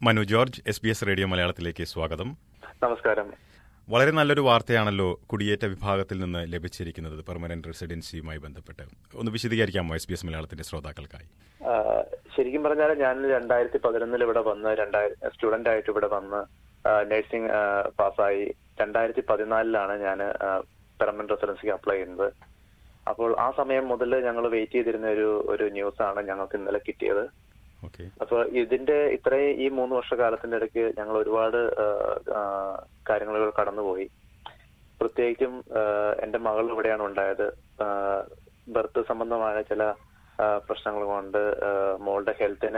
Manu George S B S radio മലയാളത്തിലേക്ക് സ്വാഗതം നമസ്കാരം വളരെ നല്ലൊരു വാർത്തയാണല്ലോ കുടിയേറ്റ വിഭാഗത്തിൽ നിന്ന് ലഭിച്ചിരിക്കുന്നത് പെർമനന്റ് റെസിഡൻസിയുമായി ബന്ധപ്പെട്ട് ഒന്ന് വിശദീകരിക്കാമോ എസ് ബി എസ് മലയാളത്തിന്റെ ശ്രോതാക്കൾക്കായി ആ, ശരിക്കും പറഞ്ഞാൽ ഞാൻ രണ്ടായിരത്തി പതിനൊന്നിൽ ഇവിടെ വന്ന് രണ്ടായിരം സ്റ്റുഡന്റ് ആയിട്ട് ഇവിടെ വന്ന് നഴ്സിംഗ് പാസ്സായി രണ്ടായിരത്തി പതിനാലിലാണ് ഞാൻ പെർമനന്റ് റെസിഡൻസിക്ക് അപ്ലൈ ചെയ്യുന്നത് അപ്പോൾ ആ സമയം മുതൽ ഞങ്ങൾ വെയിറ്റ് ചെയ്തിരുന്ന ഒരു ഒരു ന്യൂസ് ആണ് ഞങ്ങൾക്ക് ഇന്നലെ കിട്ടിയത് ഓക്കെ അപ്പൊ ഇതിന്റെ ഇത്രയും ഈ മൂന്ന് വർഷക്കാലത്തിന്റെ ഇടയ്ക്ക് ഞങ്ങൾ ഒരുപാട് കാര്യങ്ങൾ കടന്നുപോയി പ്രത്യേകിച്ചും ആ, എന്റെ മകൾ ഇവിടെയാണ് ഉണ്ടായത് ബർത്ത് സംബന്ധമായ ചില ആ, പ്രശ്നങ്ങൾ കൊണ്ട് ആ, മോളുടെ ഹെൽത്തിന്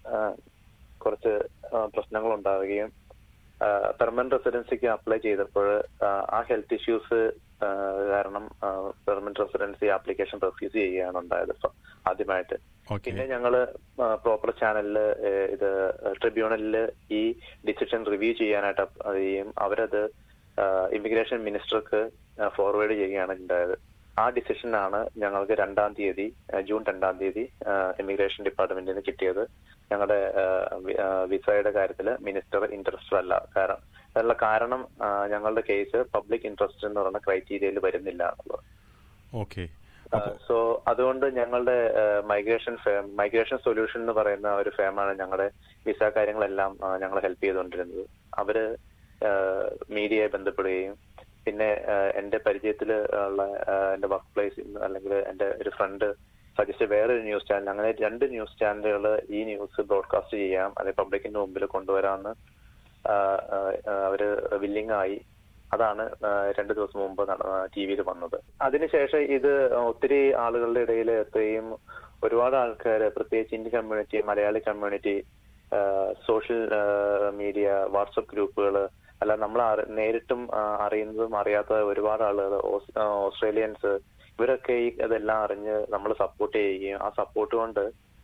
കുറച്ച് ആ, പ്രശ്നങ്ങൾ ഉണ്ടാവുകയും പെർമനന്റ് റെസിഡൻസിക്ക് അപ്ലൈ ചെയ്തപ്പോൾ ആ, ആ ഹെൽത്ത് ഇഷ്യൂസ് കാരണം പെർമനന്റ് റെസിഡൻസി ആപ്ലിക്കേഷൻ റെഫ്യൂസ് ചെയ്യുകയാണ് ഉണ്ടായത് ഫ- ആദ്യമായിട്ട് ഓക്കെ പിന്നെ ഞങ്ങള് പ്രോപ്പർ ചാനലില് ഇത് ട്രിബ്യൂണലില് ഈ ഡിസിഷൻ റിവ്യൂ ചെയ്യാനായിട്ട് അപ്- അത് ചെയ്യും അവരത് ഇമിഗ്രേഷൻ മിനിസ്റ്റർക്ക് ഫോർവേഡ് ചെയ്യുകയാണ് ഉണ്ടായത് ആ ഡിസിഷനാണ് ഞങ്ങൾക്ക് രണ്ടാം തീയതി ആ, ജൂൺ രണ്ടാം തീയതി ഇമിഗ്രേഷൻ ഡിപ്പാർട്ട്മെന്റിൽ നിന്ന് കിട്ടിയത് ഞങ്ങളുടെ വിസയുടെ കാര്യത്തിൽ മിനിസ്റ്റർ ഇൻട്രസ്റ്റഡ് അല്ല കാരണം അതിനുള്ള കാരണം ആ, ഞങ്ങളുടെ കേസ് പബ്ലിക് ഇൻട്രസ്റ്റ് എന്ന് പറയുന്ന ക്രൈറ്റീരിയയിൽ വരുന്നില്ല എന്നുള്ളത് ഓക്കെ സോ അതുകൊണ്ട് ഞങ്ങളുടെ മൈഗ്രേഷൻ ഫേം മൈഗ്രേഷൻ സൊല്യൂഷൻ എന്ന് പറയുന്ന ഒരു ഫേമാണ് ഞങ്ങളുടെ വിസ കാര്യങ്ങളെല്ലാം ഞങ്ങൾ ഹെൽപ്പ് ചെയ്തുകൊണ്ടിരുന്നത് അവര് മീഡിയയെ ബന്ധപ്പെടുകയും പിന്നെ ആ, എന്റെ പരിചയത്തിൽ ഉള്ള ആ, എന്റെ വർക്ക് പ്ലേസ് അല്ലെങ്കിൽ എന്റെ ഒരു ഫ്രണ്ട് സജസ്റ്റ് വേറൊരു ന്യൂസ് ചാനൽ അങ്ങനെ രണ്ട് ന്യൂസ് ചാനലുകൾ ഈ ന്യൂസ് ബ്രോഡ്കാസ്റ്റ് ചെയ്യാം അല്ലെങ്കിൽ പബ്ലിക്കിന്റെ മുമ്പിൽ കൊണ്ടുവരാമെന്ന് ആ, ആ, അവര് വില്ലിംഗ് ആയി അതാണ് ആ, രണ്ട് ദിവസം മുമ്പ് ടി വിയിൽ വന്നത് അതിനുശേഷം ഇത് ഒത്തിരി ആളുകളുടെ ഇടയിൽ എത്തുകയും ഒരുപാട് ആൾക്കാർ പ്രത്യേകിച്ച് Indian community Malayali community social media WhatsApp ഗ്രൂപ്പുകൾ അല്ല നമ്മൾ അറി- നേരിട്ടും ആ, അറിയുന്നതും അറിയാത്ത ഒരുപാട് ആളുകൾ ഓസ്- ആ, ഓസ്ട്രേലിയൻസ് ഇവരൊക്കെ ഈ ഇതെല്ലാം അറിഞ്ഞ് നമ്മൾ സപ്പോർട്ട് ചെയ്യുകയും ആ സപ്പോർട്ട് കൊണ്ട്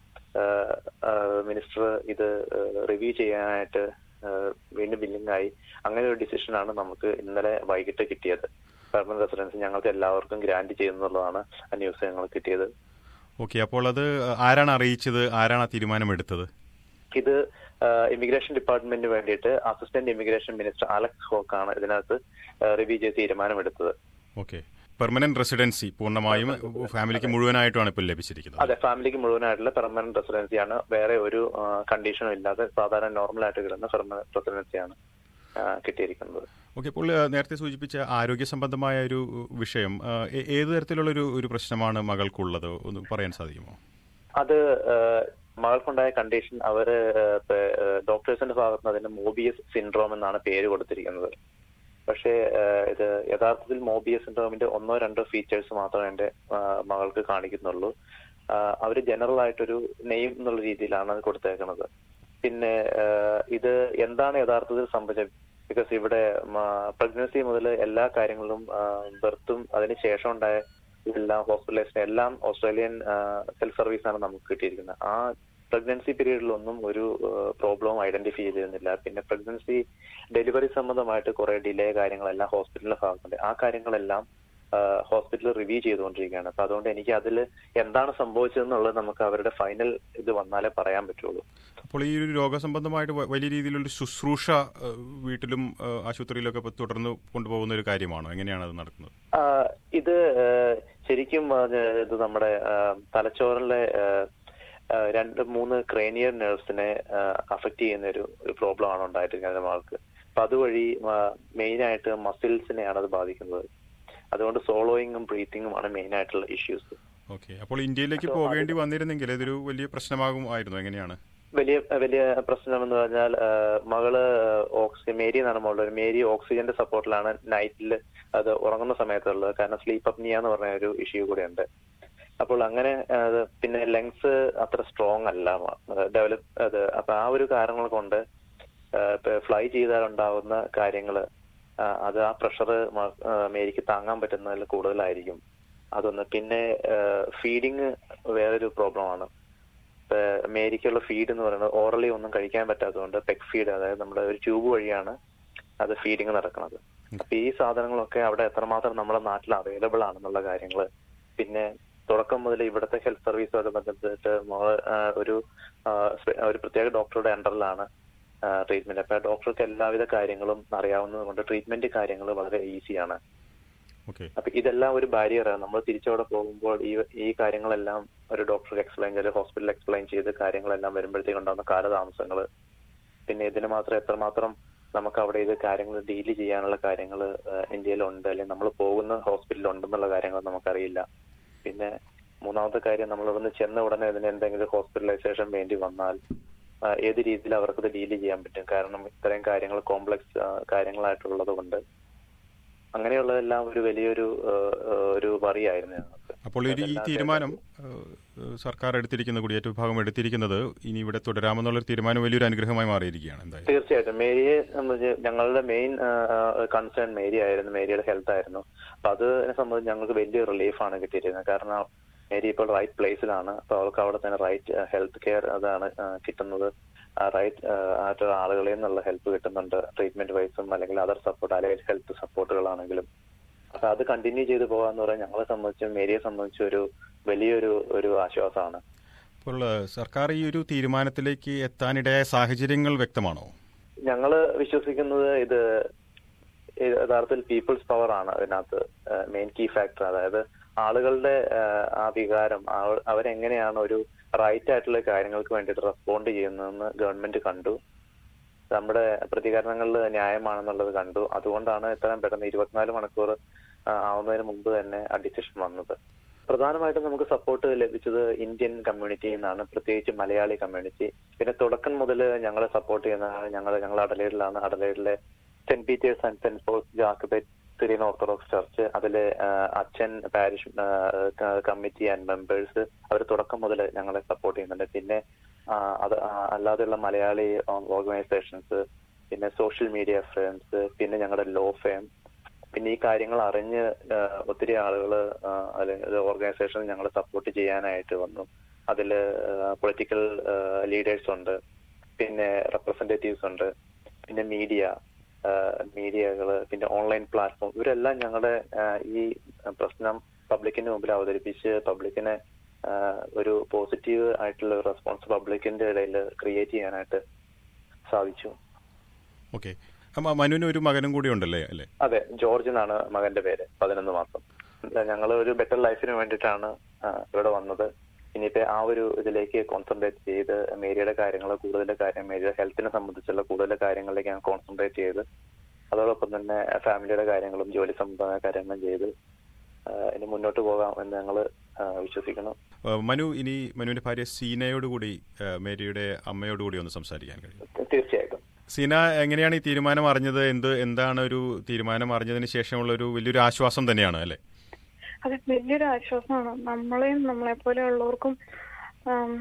മിനിസ്റ്റർ ഇത് റിവ്യൂ ചെയ്യാനായിട്ട് ആ, വീണ്ടും ബില്ലിംഗ് ആയി അങ്ങനെ ഒരു ഡിസിഷനാണ് നമുക്ക് ഇന്നലെ വൈകിട്ട് കിട്ടിയത് പെർമനന്റ് റെസിഡൻസ് ഞങ്ങൾക്ക് എല്ലാവർക്കും ഗ്രാന്റ് ചെയ്യുന്നുള്ളതാണ് ആ ന്യൂസ് ഞങ്ങൾക്ക് കിട്ടിയത് ഓക്കെ അപ്പോൾ അത് ആരാണ് അറിയിച്ചത് ആരാണ് ആ തീരുമാനമെടുത്തത് ഇത് ഇമിഗ്രേഷൻ ഡിപ്പാർട്ട്മെന്റിന് വേണ്ടിയിട്ട് assistant immigration minister Alex Hawke ആണ് ഇതിനകത്ത് റിവ്യൂ ചെയ്ത് തീരുമാനമെടുത്തത് ഓക്കെ പെർമനന്റ് റെസിഡൻസി പൂർണ്ണമായും ഫാമിലിക്ക് മുഴുവനായിട്ടുമാണ് ഇപ്പോൾ ലഭിച്ചിരിക്കുന്നത് അതെ ഫാമിലിക്ക് മുഴുവനായിട്ടുള്ള പെർമനന്റ് റെസിഡൻസിയാണ് വേറെ ഒരു കണ്ടീഷനും ഇല്ലാതെ സാധാരണ നോർമൽ ആയിട്ട് കിട്ടുന്ന പെർമനന്റ് റെസിഡൻസിയാണ് ആ, കിട്ടിയിരിക്കുന്നത് ഓക്കെ അപ്പോൾ ആ, നേരത്തെ സൂചിപ്പിച്ച ആരോഗ്യ സംബന്ധമായ ഒരു വിഷയം ആ, ഏ- ഏത് തരത്തിലുള്ള ഒരു ഒരു പ്രശ്നമാണ് മകൾക്കുള്ളത് ഒന്ന് പറയാൻ സാധിക്കുമോ അത് ഏഹ്, മകൾക്കുണ്ടായ കണ്ടീഷൻ അവര് ഡോക്ടേഴ്സിന്റെ ഭാഗത്ത് നിന്ന് അതിന് മോബിയസ് സിൻഡ്രോം എന്നാണ് പേര് കൊടുത്തിരിക്കുന്നത് പക്ഷേ ഏഹ്, ഇത് യഥാർത്ഥത്തിൽ മോബിയസ് സിൻഡ്രോമിന്റെ ഒന്നോ രണ്ടോ ഫീച്ചേഴ്സ് മാത്രമേ എന്റെ ആഹ്, മകൾക്ക് കാണിക്കുന്നുള്ളൂ ആഹ്, അവര് ജനറൽ ആയിട്ടൊരു നെയിം എന്നുള്ള രീതിയിലാണ് അത് കൊടുത്തേക്കുന്നത് പിന്നെ ഏഹ്, ഇത് എന്താണ് യഥാർത്ഥത്തിൽ സംഭവിച്ചത് ബിക്കോസ് ഇവിടെ പ്രഗ്നൻസി മുതൽ എല്ലാ കാര്യങ്ങളും ബർത്തും അതിന് ശേഷം ഉണ്ടായ ഇതെല്ലാം ഹോസ്പിറ്റലൈസേഷൻ എല്ലാം ഓസ്ട്രേലിയൻ ഹെൽത്ത് സർവീസ് ആണ് നമുക്ക് കിട്ടിയിരിക്കുന്നത് ആ പ്രഗ്നൻസി പീരീഡിലൊന്നും ഒരു പ്രോബ്ലവും ഐഡന്റിഫൈ ചെയ്തിരുന്നില്ല പിന്നെ പ്രഗ്നൻസി ഡെലിവറി സംബന്ധമായിട്ട് കുറെ ഡിലേ കാര്യങ്ങളെല്ലാം ഹോസ്പിറ്റലിന്റെ ഭാഗത്തുണ്ട് ആ കാര്യങ്ങളെല്ലാം ഹോസ്പിറ്റൽ റിവ്യൂ ചെയ്തുകൊണ്ടിരിക്കുകയാണ് അപ്പൊ അതുകൊണ്ട് എനിക്ക് അതിൽ എന്താണ് സംഭവിച്ചതെന്നുള്ളത് നമുക്ക് അവരുടെ ഫൈനൽ ഇത് വന്നാലേ പറയാൻ പറ്റുള്ളൂ അപ്പോൾ ഈ ഒരു രോഗസംബന്ധമായിട്ട് വ- വലിയ രീതിയിലുള്ള ശുശ്രൂഷ ആ, വീട്ടിലും ആ, ആശുപത്രിയിലൊക്കെ ഇപ്പൊ തുടർന്ന് കൊണ്ടുപോകുന്ന ഒരു കാര്യമാണോ എങ്ങനെയാണ് അത് നടക്കുന്നത് ആ, ഇത് ആ, ശരിക്കും ആ, ഇത് നമ്മുടെ ആ, തലച്ചോറിലെ ആ, ആ, രണ്ട് മൂന്ന് ക്രേനിയർ നെർവ്സിനെ അഫക്ട് ചെയ്യുന്ന ഒരു ഒരു പ്രോബ്ലം ആണ് ഉണ്ടായിട്ടിരിക്കുന്നത് ആൾക്ക് അപ്പൊ അതുവഴി മെയിൻ ആയിട്ട് മസിൽസിനെയാണ് അത് ബാധിക്കുന്നത് അതുകൊണ്ട് സോളോയിങ്ങും ബ്രീത്തിങ്ങും ആണ് മെയിൻ ആയിട്ടുള്ള ഇഷ്യൂസ് ഓക്കെ അപ്പോൾ ഇന്ത്യയിലേക്ക് പോകേണ്ടി വന്നിരുന്നെങ്കിൽ ഇതൊരു വലിയ പ്രശ്നമാകും ആയിരുന്നു എങ്ങനെയാണ് വലിയ വലിയ പ്രശ്നം എന്ന് പറഞ്ഞാൽ ആ, മകള് ഓക്സിജൻ മേരി എന്നാണ് മോളുടെ ഒരു മേരി ഓക്സിജന്റെ സപ്പോർട്ടിലാണ് നൈറ്റിൽ അത് ഉറങ്ങുന്ന സമയത്തുള്ളത് കാരണം സ്ലീപ്പ് അപ്നിയ എന്ന് പറഞ്ഞ ഒരു ഇഷ്യൂ കൂടെ ഉണ്ട് അപ്പോൾ അങ്ങനെ ആ, അത് പിന്നെ ലങ്സ് അത്ര സ്ട്രോങ് അല്ല ഡെവലപ്പ് അത് അപ്പൊ ആ ഒരു കാരണങ്ങൾ കൊണ്ട് ഫ്ലൈ ചെയ്താൽ ഉണ്ടാവുന്ന കാര്യങ്ങള് ആ, അത് ആ പ്രഷർ മേരിക്ക് താങ്ങാൻ പറ്റുന്നതിൽ കൂടുതലായിരിക്കും അതൊന്ന് പിന്നെ ഫീഡിങ് വേറൊരു പ്രോബ്ലമാണ് ഏഹ് മേരിക്കുള്ള ഫീഡ് എന്ന് പറയുന്നത് ഓറലി ഒന്നും കഴിക്കാൻ പറ്റാത്തതുകൊണ്ട് പെഗ് ഫീഡ് അതായത് നമ്മുടെ ഒരു ട്യൂബ് വഴിയാണ് അത് ഫീഡിങ് നടക്കുന്നത് അപ്പൊ ഈ സാധനങ്ങളൊക്കെ അവിടെ എത്രമാത്രം നമ്മുടെ നാട്ടിൽ അവൈലബിൾ ആണെന്നുള്ള കാര്യങ്ങൾ പിന്നെ തുടക്കം മുതൽ ഇവിടുത്തെ ഹെൽത്ത് സർവീസുമായിട്ട് ബന്ധപ്പെട്ട് മോള് ആ, ഒരു ആ, സ്പെ- ഒരു പ്രത്യേക ഡോക്ടറുടെ അണ്ടറിലാണ് ട്രീറ്റ്മെന്റ് അപ്പൊ ഡോക്ടർക്ക് എല്ലാവിധ കാര്യങ്ങളും അറിയാവുന്നത് കൊണ്ട് ട്രീറ്റ്മെന്റ് കാര്യങ്ങൾ വളരെ ഈസിയാണ് ഓക്കെ അപ്പൊ ഇതെല്ലാം ഒരു ബാരിയറാണ് നമ്മൾ തിരിച്ചവിടെ പോകുമ്പോൾ ഈ ഈ കാര്യങ്ങളെല്ലാം ഒരു ഡോക്ടർക്ക് എക്സ്പ്ലെയിൻ ചെയ്ത് ഹോസ്പിറ്റലിൽ എക്സ്പ്ലെയിൻ ചെയ്ത് കാര്യങ്ങളെല്ലാം വരുമ്പോഴത്തേക്ക് ഉണ്ടാകുന്ന കാലതാമസങ്ങൾ പിന്നെ ഇതിന് മാത്രം എത്രമാത്രം നമുക്ക് അവിടെ ഇത് കാര്യങ്ങൾ ഡീൽ ചെയ്യാനുള്ള കാര്യങ്ങൾ ഇന്ത്യയിലുണ്ട് അല്ലെങ്കിൽ നമ്മൾ പോകുന്ന ഹോസ്പിറ്റലിൽ ഉണ്ടെന്നുള്ള കാര്യങ്ങൾ നമുക്കറിയില്ല പിന്നെ മൂന്നാമത്തെ കാര്യം നമ്മൾ ഇവിടുന്ന് ചെന്ന ഉടനെ ഇതിന് എന്തെങ്കിലും ഹോസ്പിറ്റലൈസേഷൻ വേണ്ടി വന്നാൽ ആ, ഏത് രീതിയിൽ അവർക്കത് ഡീൽ ചെയ്യാൻ പറ്റും കാരണം ഇത്രയും കാര്യങ്ങൾ കോംപ്ലക്സ് കാര്യങ്ങളായിട്ടുള്ളത് കൊണ്ട് അങ്ങനെയുള്ളതെല്ലാം ഒരു വലിയൊരു ആ, ആ, ഒരു വറിയായിരുന്നു ഞങ്ങൾക്ക് അപ്പോൾ ഒരു ഈ തീരുമാനം ഏഹ്, ഏഹ്, സർക്കാർ എടുത്തിരിക്കുന്ന കുടിയേറ്റ വിഭാഗം എടുത്തിരിക്കുന്നത് ഇനി ഇവിടെ തുടരാമെന്നുള്ളൊരു തീരുമാനം വലിയൊരു അനുഗ്രഹമായി മാറിയിരിക്കുകയാണ് എന്തായാലും തീർച്ചയായിട്ടും മേരിയെ സംബന്ധിച്ച് ഞങ്ങളുടെ മെയിൻ കൺസേൺ മേരി ആയിരുന്നു മേരിയുടെ ഹെൽത്ത് ആയിരുന്നു അപ്പൊ അതിനെ സംബന്ധിച്ച് ഞങ്ങൾക്ക് വലിയ റിലീഫാണ് കിട്ടിയിരിക്കുന്നത് കാരണം മേരി ഇപ്പോൾ റൈറ്റ് പ്ലേസിലാണ് അപ്പൊ അവൾക്ക് അവിടെ തന്നെ റൈറ്റ് ഹെൽത്ത് കെയർ അതാണ് ആ, കിട്ടുന്നത് റൈറ്റ് ആയിട്ടുള്ള ആളുകളിൽ നിന്നുള്ള ഹെൽപ്പ് കിട്ടുന്നുണ്ട് ട്രീറ്റ്മെന്റ് വൈസും അല്ലെങ്കിൽ അതർ സപ്പോർട്ട് അല്ലെങ്കിൽ ഹെൽത്ത് സപ്പോർട്ടുകളാണെങ്കിലും അപ്പൊ അത് കണ്ടിന്യൂ ചെയ്തു പോകാന്ന് പറയാൻ ഞങ്ങളെ സംബന്ധിച്ചും മേരിയെ സംബന്ധിച്ചും ഒരു വലിയൊരു ഒരു ആശ്വാസമാണ് അപ്പോൾ ഏഹ്, സർക്കാർ ഈ ഒരു തീരുമാനത്തിലേക്ക് എത്താനിടയായ സാഹചര്യങ്ങൾ വ്യക്തമാണോ ഞങ്ങള് വിശ്വസിക്കുന്നത് ഇത് യഥാർത്ഥത്തിൽ പീപ്പിൾസ് പവർ ആണ് അതിനകത്ത് മെയിൻ കീ ഫാക്ടർ അതായത് ആളുകളുടെ ആ, ആ വികാരം ആ- അവരെങ്ങനെയാണ് ഒരു റൈറ്റ് ആയിട്ടുള്ള കാര്യങ്ങൾക്ക് വേണ്ടിയിട്ട് റെസ്പോണ്ട് ചെയ്യുന്നതെന്ന് ഗവൺമെന്റ് കണ്ടു നമ്മുടെ പ്രതികരണങ്ങളിൽ ന്യായമാണെന്നുള്ളത് കണ്ടു അതുകൊണ്ടാണ് ഇത്രയും പെട്ടെന്ന് ഇരുപത്തിനാല് മണിക്കൂർ ആ, ആവുന്നതിന് മുമ്പ് തന്നെ ആ ഡിസിഷൻ വന്നത് പ്രധാനമായിട്ടും നമുക്ക് സപ്പോർട്ട് ലഭിച്ചത് ഇന്ത്യൻ കമ്മ്യൂണിറ്റിയിൽ നിന്നാണ് പ്രത്യേകിച്ച് മലയാളി കമ്മ്യൂണിറ്റി പിന്നെ തുടക്കം മുതൽ ഞങ്ങളെ സപ്പോർട്ട് ചെയ്യുന്നതാണ് ഞങ്ങൾ ഞങ്ങൾ അഡലേഡിലാണ് അഡലേഡിലെ Saint Peter's and Saint Paul's Jacobite Syrian Orthodox church അതിലെ ആ, അച്ഛൻ പാരിഷ് കമ്മിറ്റി ആൻഡ് മെമ്പേഴ്സ് അവർ തുടക്കം മുതൽ ഞങ്ങളെ സപ്പോർട്ട് ചെയ്യുന്നുണ്ട് പിന്നെ ആ, അത് ആ, അല്ലാതെയുള്ള മലയാളി ഓർഗനൈസേഷൻസ് പിന്നെ സോഷ്യൽ മീഡിയ ഫ്രണ്ട്സ് പിന്നെ ഞങ്ങളുടെ ലോ ഫേം പിന്നെ ഈ കാര്യങ്ങൾ അറിഞ്ഞ് ആ, ഒത്തിരി ആളുകൾ അല്ലെങ്കിൽ ഓർഗനൈസേഷൻ ഞങ്ങളെ സപ്പോർട്ട് ചെയ്യാനായിട്ട് വന്നു അതിൽ പൊളിറ്റിക്കൽ ലീഡേഴ്സ് ഉണ്ട് പിന്നെ റെപ്രസെന്റേറ്റീവ്സ് ഉണ്ട് പിന്നെ മീഡിയ മീഡിയകള് പിന്നെ ഓൺലൈൻ പ്ലാറ്റ്ഫോം ഇവരെല്ലാം ഞങ്ങളുടെ ആ, ഈ പ്രശ്നം പബ്ലിക്കിന് മുമ്പിൽ അവതരിപ്പിച്ച് പബ്ലിക്കിനെ ആ, ഒരു പോസിറ്റീവ് ആയിട്ടുള്ള ഒരു റെസ്പോൺസ് പബ്ലിക്കിന്റെ ഇടയിൽ ക്രിയേറ്റ് ചെയ്യാനായിട്ട് സാധിച്ചു ഓക്കെ അപ്പം മനുവിന് ഒരു മകനും കൂടി ഉണ്ടല്ലേ അല്ലേ അതെ ജോർജ് എന്നാണ് മകന്റെ പേര് പതിനൊന്ന് മാസം ഞങ്ങൾ ഒരു ബെറ്റർ ലൈഫിന് വേണ്ടിയിട്ടാണ് ആ, ഇവിടെ വന്നത് ഇനിയിപ്പോ ആ ഒരു ഇതിലേക്ക് കോൺസെൻട്രേറ്റ് ചെയ്ത് മേരിയുടെ കാര്യങ്ങൾ കൂടുതൽ കാര്യം മേരിയുടെ ഹെൽത്തിനെ സംബന്ധിച്ചുള്ള കൂടുതൽ കാര്യങ്ങളിലേക്ക് ഞാൻ കോൺസെൻട്രേറ്റ് ചെയ്ത് അതോടൊപ്പം തന്നെ ഫാമിലിയുടെ കാര്യങ്ങളും ജോലി സംബന്ധമായ കാര്യങ്ങളും ചെയ്ത് ആ, ഇനി മുന്നോട്ട് പോകാം എന്ന് ഞങ്ങൾ വിശ്വസിക്കുന്നു ഏഹ്, മനു ഇനി മനുവിന്റെ ഭാര്യ സീനയോടുകൂടി ഏഹ്, മേരിയുടെ അമ്മയോടുകൂടി ഒന്ന് സംസാരിക്കാൻ കഴിയും തീർച്ചയായിട്ടും സീന എങ്ങനെയാണ് ഈ തീരുമാനം അറിഞ്ഞത് എന്ത് എന്താണ് ഒരു തീരുമാനം അറിഞ്ഞതിന് ശേഷമുള്ള ഒരു വലിയൊരു ആശ്വാസം തന്നെയാണ് അല്ലേ അത് വലിയൊരു ആശ്വാസമാണ് നമ്മളെയും നമ്മളെ പോലെയുള്ളവർക്കും ആം,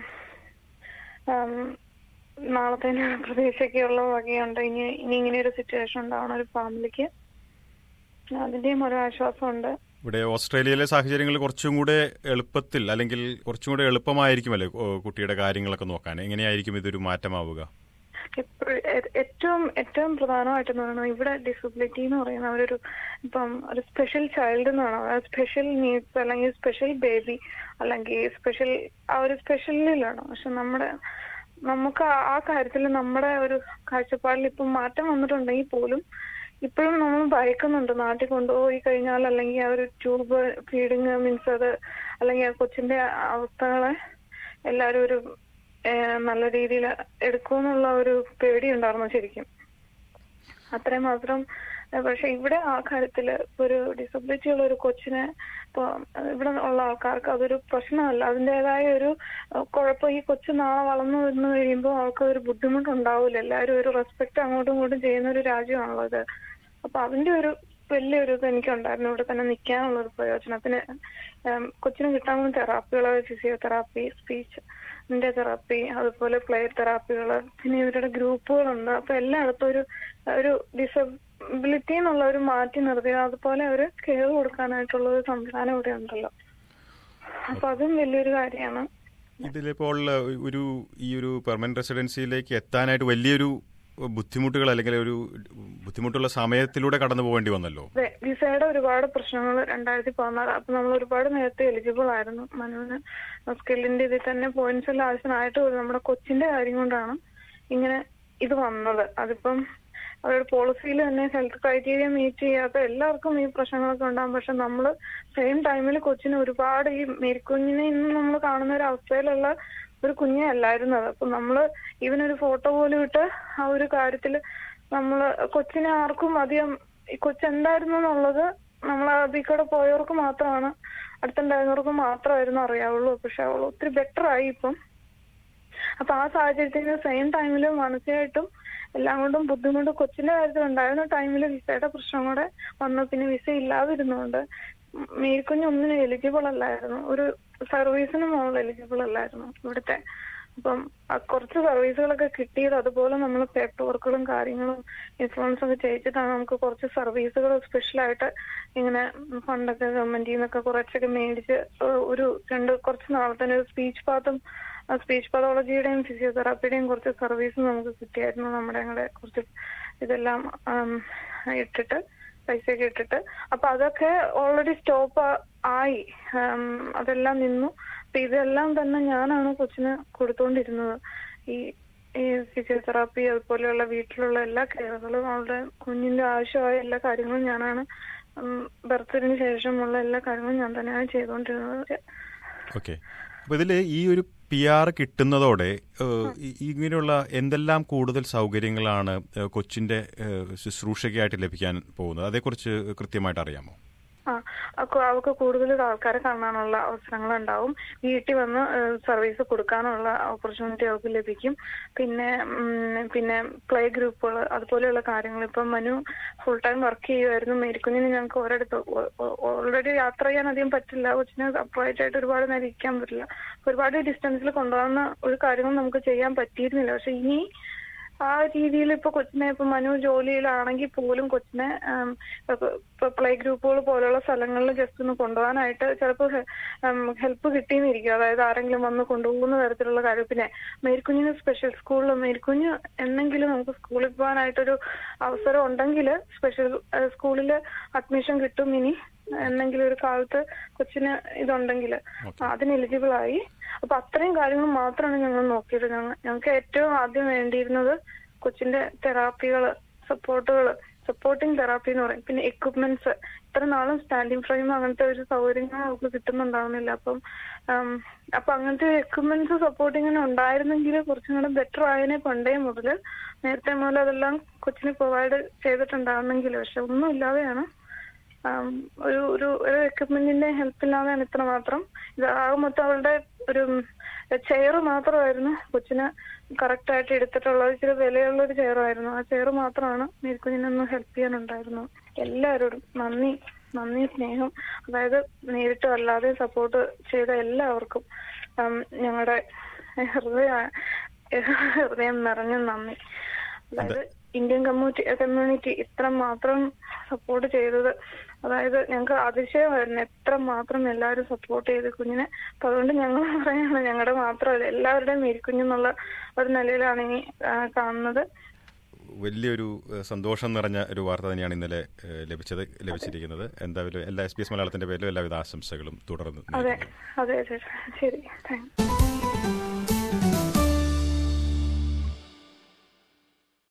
ആം, നാളത്തേന് പ്രതീക്ഷയ്ക്കുള്ള വകയുണ്ട് ഇനി ഇനി ഇങ്ങനെ ഒരു സിറ്റുവേഷൻ ഉണ്ടാവണ ഒരു ഫാമിലിക്ക് അതിന്റെയും ഒരു ആശ്വാസമുണ്ട് ഇവിടെ ഓസ്ട്രേലിയയിലെ സാഹചര്യങ്ങൾ കുറച്ചും കൂടെ എളുപ്പത്തിൽ അല്ലെങ്കിൽ കുറച്ചും കൂടെ എളുപ്പമായിരിക്കുമല്ലേ ഓ, കുട്ടിയുടെ കാര്യങ്ങളൊക്കെ നോക്കാൻ എങ്ങനെയായിരിക്കും ഇതൊരു മാറ്റമാവുക ഇപ്പഴ് ഏ- ഏറ്റവും ഏറ്റവും പ്രധാനമായിട്ടെന്ന് പറയുന്നത് ഇവിടെ ഡിസബിലിറ്റി എന്ന് പറയുന്ന ഒരു ഇപ്പം ഒരു സ്പെഷ്യൽ ചൈൽഡ് എന്ന് വേണം സ്പെഷ്യൽ നീഡ്സ് അല്ലെങ്കിൽ സ്പെഷ്യൽ ബേബി അല്ലെങ്കിൽ സ്പെഷ്യൽ ആ ഒരു സ്പെഷ്യലിലാണ് പക്ഷെ നമ്മുടെ നമുക്ക് ആ- ആ കാര്യത്തിൽ നമ്മുടെ ഒരു കാഴ്ചപ്പാടിൽ ഇപ്പം മാറ്റം വന്നിട്ടുണ്ടെങ്കിൽ പോലും ഇപ്പോഴും നമ്മൾ ഭയക്കുന്നുണ്ട് നാട്ടിൽ കൊണ്ടുപോയി കഴിഞ്ഞാൽ അല്ലെങ്കിൽ ആ ഒരു ട്യൂബ് ഫീഡിങ് മീൻസ് അത് അല്ലെങ്കിൽ ആ കൊച്ചിന്റെ അവസ്ഥകളെ എല്ലാരും ഒരു ഏഹ് നല്ല രീതിയിൽ എടുക്കുമെന്നുള്ള ഒരു പേടി ഉണ്ടായിരുന്നു ശരിക്കും അത്രയും മാത്രം ഏഹ് പക്ഷെ ഇവിടെ ആ കാര്യത്തില് ഇപ്പൊ ഒരു ഡിസബിലിറ്റി ഉള്ള ഒരു കൊച്ചിനെ ഇപ്പൊ ഇവിടെ ഉള്ള ആൾക്കാർക്ക് അതൊരു പ്രശ്നമല്ല അതിൻ്റെതായ ഒരു ഏഹ് കുഴപ്പം ഈ കൊച്ചു നാളെ വളർന്നു വന്നു കഴിയുമ്പോൾ അവൾക്ക് ഒരു ബുദ്ധിമുട്ടുണ്ടാവില്ല എല്ലാവരും ഒരു റെസ്പെക്ട് അങ്ങോട്ടും ഇങ്ങോട്ടും ചെയ്യുന്ന ഒരു രാജ്യമാണല്ലോ ഇത് അപ്പൊ അതിന്റെ ഒരു വലിയൊരു ഇത് എനിക്കുണ്ടായിരുന്നു ഇവിടെ തന്നെ നിൽക്കാനുള്ള ഒരു പ്രയോജനത്തിന് ഉം, കൊച്ചിന് കിട്ടാവുന്ന തെറാപ്പികൾ ഫിസിയോതെറാപ്പി സ്പീച്ച് ന്റെ തെറാപ്പി അതുപോലെ പ്ലേ തെറാപ്പികൾ പിന്നെ ഇവരുടെ ഗ്രൂപ്പുകളുണ്ട് അപ്പൊ എല്ലായിടത്തും ഒരു ഒരു ഡിസബിലിറ്റി എന്നുള്ള ഒരു മാറ്റി നിർത്തി അതുപോലെ ഒരു കെയർ കൊടുക്കാനായിട്ടുള്ള ഒരു സംവിധാനം ഇവിടെ ഉണ്ടല്ലോ അപ്പൊ അതും വലിയൊരു കാര്യമാണ് ഇതിലിപ്പോൾ ഒരു ഈ ഒരു പെർമനന്റ് റെസിഡൻസിയിലേക്ക് എത്താനായിട്ട് വലിയൊരു ബുദ്ധിമുട്ടുകൾ അല്ലെങ്കിൽ ഒരു ബുദ്ധിമുട്ടുള്ള സമയത്തിലൂടെ കടന്നു പോകേണ്ടി വന്നല്ലോ അതെ വിസയുടെ ഒരുപാട് പ്രശ്നങ്ങൾ രണ്ടായിരത്തി പതിനാറ് അപ്പൊ നമ്മൾ ഒരുപാട് നേരത്തെ എലിജിബിൾ ആയിരുന്നു മനുവിന് സ്കില്ലിന്റെ ഇതിൽ തന്നെ പോയിന്റ്സ് എല്ലാം ആവശ്യമായിട്ട് വരും. നമ്മുടെ കൊച്ചിന്റെ കാര്യം കൊണ്ടാണ് ഇങ്ങനെ ഇത് വന്നത് അതിപ്പം അവരുടെ പോളിസിയിൽ തന്നെ ഹെൽത്ത് ക്രൈറ്റീരിയ മീറ്റ് ചെയ്യാത്ത എല്ലാവർക്കും ഈ പ്രശ്നങ്ങളൊക്കെ ഉണ്ടാകും പക്ഷെ നമ്മൾ സെയിം ടൈമിൽ കൊച്ചിന് ഒരുപാട് ഈ മേരിക്കുഞ്ഞിനെ ഇന്ന് നമ്മൾ കാണുന്ന ഒരു അവസ്ഥയിലുള്ള ഒരു കുഞ്ഞെ അല്ലായിരുന്നു അത് അപ്പൊ നമ്മള് ഇവനൊരു ഫോട്ടോ പോലും ഇട്ട് ആ ഒരു കാര്യത്തിൽ നമ്മള് കൊച്ചിനെ ആർക്കും അധികം ഈ കൊച്ചെന്തായിരുന്നു എന്നുള്ളത് നമ്മൾ അതിൽ കൂടെ പോയവർക്ക് മാത്രമാണ് അടുത്തുണ്ടായിരുന്നവർക്ക് മാത്രമായിരുന്നു അറിയാവുള്ളൂ പക്ഷെ അവൾ ഒത്തിരി ബെറ്റർ ആയി ഇപ്പം അപ്പൊ ആ സാഹചര്യത്തിൽ സെയിം ടൈമിൽ മാനസികമായിട്ടും എല്ലാം കൊണ്ടും ബുദ്ധിമുട്ട് കൊച്ചിന്റെ കാര്യത്തിൽ ഉണ്ടായിരുന്ന ടൈമിൽ വിസയുടെ പ്രശ്നം കൂടെ വന്നു പിന്നെ വിസ ഇല്ലാതിരുന്നുകൊണ്ട് മേരിക്കുഞ്ഞ് ഒന്നിനും എലിജിബിൾ അല്ലായിരുന്നു ഒരു സർവീസിനും അവൾ എലിജിബിൾ അല്ലായിരുന്നു ഇവിടുത്തെ അപ്പം ആ കുറച്ച് സർവീസുകളൊക്കെ കിട്ടിയത് അതുപോലെ നമ്മൾ പേപ്പർ വർക്കുകളും കാര്യങ്ങളും ഇൻഫ്ലുവൻസ് ഒക്കെ ചെയ്യിച്ചിട്ടാണ് നമുക്ക് കുറച്ച് സർവീസുകൾ സ്പെഷ്യലായിട്ട് ഇങ്ങനെ ഫണ്ടൊക്കെ ഗവൺമെന്റിൽ നിന്നൊക്കെ കുറച്ചൊക്കെ മേടിച്ച് ഏഹ് ഒരു രണ്ട് കുറച്ച് നാളത്തെ ഒരു സ്പീച്ച് പാത്തും സ്പീച്ച് പതോളജിയുടെയും ഫിസിയോതെറാപ്പിയുടെയും കുറച്ച് സർവീസ് നമുക്ക് കിട്ടിയായിരുന്നു നമ്മുടെ ഞങ്ങളുടെ കുറച്ച് ഇതെല്ലാം ആം, ഇട്ടിട്ട് പൈസയൊക്കെ ഇട്ടിട്ട് അപ്പൊ അതൊക്കെ ഓൾറെഡി സ്റ്റോപ്പ് ആയി ആം, അതെല്ലാം നിന്നു അപ്പൊ ഇതെല്ലാം തന്നെ ഞാനാണ് കൊച്ചിന് കൊടുത്തോണ്ടിരുന്നത് ഈ ഈ ഫിസിയോതെറാപ്പി അതുപോലെയുള്ള വീട്ടിലുള്ള എല്ലാ കെയറുകളും അവളുടെ കുഞ്ഞിന്റെ ആവശ്യമായ എല്ലാ കാര്യങ്ങളും ഞാനാണ് ബർത്തിന് ശേഷമുള്ള എല്ലാ കാര്യങ്ങളും ഞാൻ തന്നെയാണ് ചെയ്തുകൊണ്ടിരുന്നത് ഓക്കെ അപ്പോൾ ഇതിൽ ഈ ഒരു പി ആർ കിട്ടുന്നതോടെ ഏഹ്, ഈ- ഇങ്ങനെയുള്ള എന്തെല്ലാം കൂടുതൽ സൗകര്യങ്ങളാണ് ഏഹ്, കൊച്ചിന്റെ ഏഹ്, ശുശ്രൂഷയ്ക്കായിട്ട് ലഭിക്കാൻ പോകുന്നത് അതേക്കുറിച്ച് കൃത്യമായിട്ട് അറിയാമോ ആ അപ്പൊ അവർക്ക് കൂടുതൽ ആൾക്കാരെ കാണാനുള്ള അവസരങ്ങൾ ഉണ്ടാവും വീട്ടിൽ വന്ന് സർവീസ് കൊടുക്കാനുള്ള ഓപ്പർച്യൂണിറ്റി അവർക്ക് ലഭിക്കും പിന്നെ ഉം, പിന്നെ പ്ലേ ഗ്രൂപ്പുകൾ അതുപോലെയുള്ള കാര്യങ്ങൾ ഇപ്പം മനു ഫുൾ ടൈം വർക്ക് ചെയ്യുമായിരുന്നു മേരിക്കുഞ്ഞിന് ഞങ്ങൾക്ക് ഒരിടത്ത് ഓൾറെഡി യാത്ര ചെയ്യാൻ അധികം പറ്റില്ല കൊച്ചിന് അപ്രൈറ്റ് ആയിട്ട് ഒരുപാട് നേരം ഇരിക്കാൻ പറ്റില്ല ഒരുപാട് ഡിസ്റ്റൻസിൽ കൊണ്ടുപോകുന്ന ഒരു കാര്യങ്ങളും നമുക്ക് ചെയ്യാൻ പറ്റിയിരുന്നില്ല പക്ഷെ ഇനി ആ രീതിയിൽ ഇപ്പൊ കൊച്ചിനെ ഇപ്പൊ മനു ജോലിയിലാണെങ്കിൽ പോലും കൊച്ചിനെ ഇപ്പൊ പ്ലേ ഗ്രൂപ്പുകൾ പോലുള്ള സ്ഥലങ്ങളിൽ ജസ്റ്റ് ഒന്ന് കൊണ്ടുപോകാനായിട്ട് ചിലപ്പോൾ ഹെൽപ്പ് കിട്ടിയെന്നിരിക്കും അതായത് ആരെങ്കിലും വന്ന് കൊണ്ടുപോകുന്ന തരത്തിലുള്ള കാര്യം പിന്നെ മേരിക്കുഞ്ഞിന് സ്പെഷ്യൽ സ്കൂളിൽ മേരിക്കുഞ്ഞ് എന്നെങ്കിലും നമുക്ക് സ്കൂളിൽ പോകാനായിട്ടൊരു അവസരം ഉണ്ടെങ്കിൽ സ്പെഷ്യൽ സ്കൂളിൽ അഡ്മിഷൻ കിട്ടും ഇനി എന്തെങ്കിലും ഒരു കാലത്ത് കൊച്ചിന് ഇതുണ്ടെങ്കിൽ അതിന് എലിജിബിൾ ആയി അപ്പൊ അത്രയും കാര്യങ്ങൾ മാത്രമാണ് ഞങ്ങൾ നോക്കിയത് ഞങ്ങൾ ഞങ്ങൾക്ക് ഏറ്റവും ആദ്യം വേണ്ടിയിരുന്നത് കൊച്ചിന്റെ തെറാപ്പികള് സപ്പോർട്ടുകൾ സപ്പോർട്ടിങ് തെറാപ്പി എന്ന് പറയും പിന്നെ എക്വിപ്മെന്റ്സ് ഇത്ര നാളും സ്റ്റാൻഡിങ് ഫ്രെയിം അങ്ങനത്തെ ഒരു സൗകര്യങ്ങൾ നമുക്ക് കിട്ടുന്നുണ്ടാവുന്നില്ല അപ്പം ഉം, അപ്പൊ അങ്ങനത്തെ എക്വിപ്മെന്റ്സ് സപ്പോർട്ടിങ്ങിന് ഉണ്ടായിരുന്നെങ്കിൽ കുറച്ചും കൂടെ ബെറ്റർ ആയതിനെ പണ്ടേ മുതൽ നേരത്തെ മുതൽ അതെല്ലാം കൊച്ചിന് പ്രൊവൈഡ് ചെയ്തിട്ടുണ്ടാകുന്നെങ്കിൽ പക്ഷെ ഒന്നും ഇല്ലാതെയാണ് ആം, ഒരു ഒരു ഒരു എക്വിപ്മെന്റിന്റെ ഹെൽപ്പ് ഇല്ലാതെയാണ് ഇത്ര മാത്രം ഇത് ആകെ മൊത്തം അവളുടെ ഒരു ചെയർ മാത്രമായിരുന്നു കൊച്ചിന് കറക്റ്റ് ആയിട്ട് എടുത്തിട്ടുള്ളത് ഇച്ചിരി വിലയുള്ള ഒരു ചെയറായിരുന്നു ആ ചെയർ മാത്രമാണ് മേൽക്കുഞ്ഞിനൊന്ന് ഹെൽപ്പ് ചെയ്യാനുണ്ടായിരുന്നു എല്ലാവരോടും നന്ദി നന്ദി സ്നേഹം അതായത് നേരിട്ടും അല്ലാതെ സപ്പോർട്ട് ചെയ്ത എല്ലാവർക്കും ആം, ഞങ്ങളുടെ ഹൃദയ ഹൃദയം നിറഞ്ഞ നന്ദി അതായത് ഇന്ത്യൻ കമ്മ്യൂണിറ്റി കമ്മ്യൂണിറ്റി ഇത്ര മാത്രം സപ്പോർട്ട് ചെയ്തത് അതായത് ഞങ്ങൾക്ക് അതിശയമായിരുന്നു എത്ര മാത്രം എല്ലാവരും സപ്പോർട്ട് ചെയ്ത് കുഞ്ഞിനെ അപ്പൊ അതുകൊണ്ട് ഞങ്ങൾ പറയാണ് ഞങ്ങളുടെ മാത്രമല്ല എല്ലാവരുടെയും മേരിക്കുഞ്ഞെന്നുള്ള ഒരു നിലയിലാണ് ഇനി ആ, കാണുന്നത് വലിയൊരു ഏഹ്, സന്തോഷം നിറഞ്ഞ ഒരു വാർത്ത തന്നെയാണ് ഇന്നലെ ഏഹ്, ലഭിച്ചത് ലഭിച്ചിരിക്കുന്നത് എന്തായാലും എല്ലാ എസ് പി എസ് മലയാളത്തിന്റെ പേരിലും എല്ലാവിധ ആശംസകളും തുടർന്ന് അതെ നേരുന്നു. അതെ അതെ ശരി താങ്ക്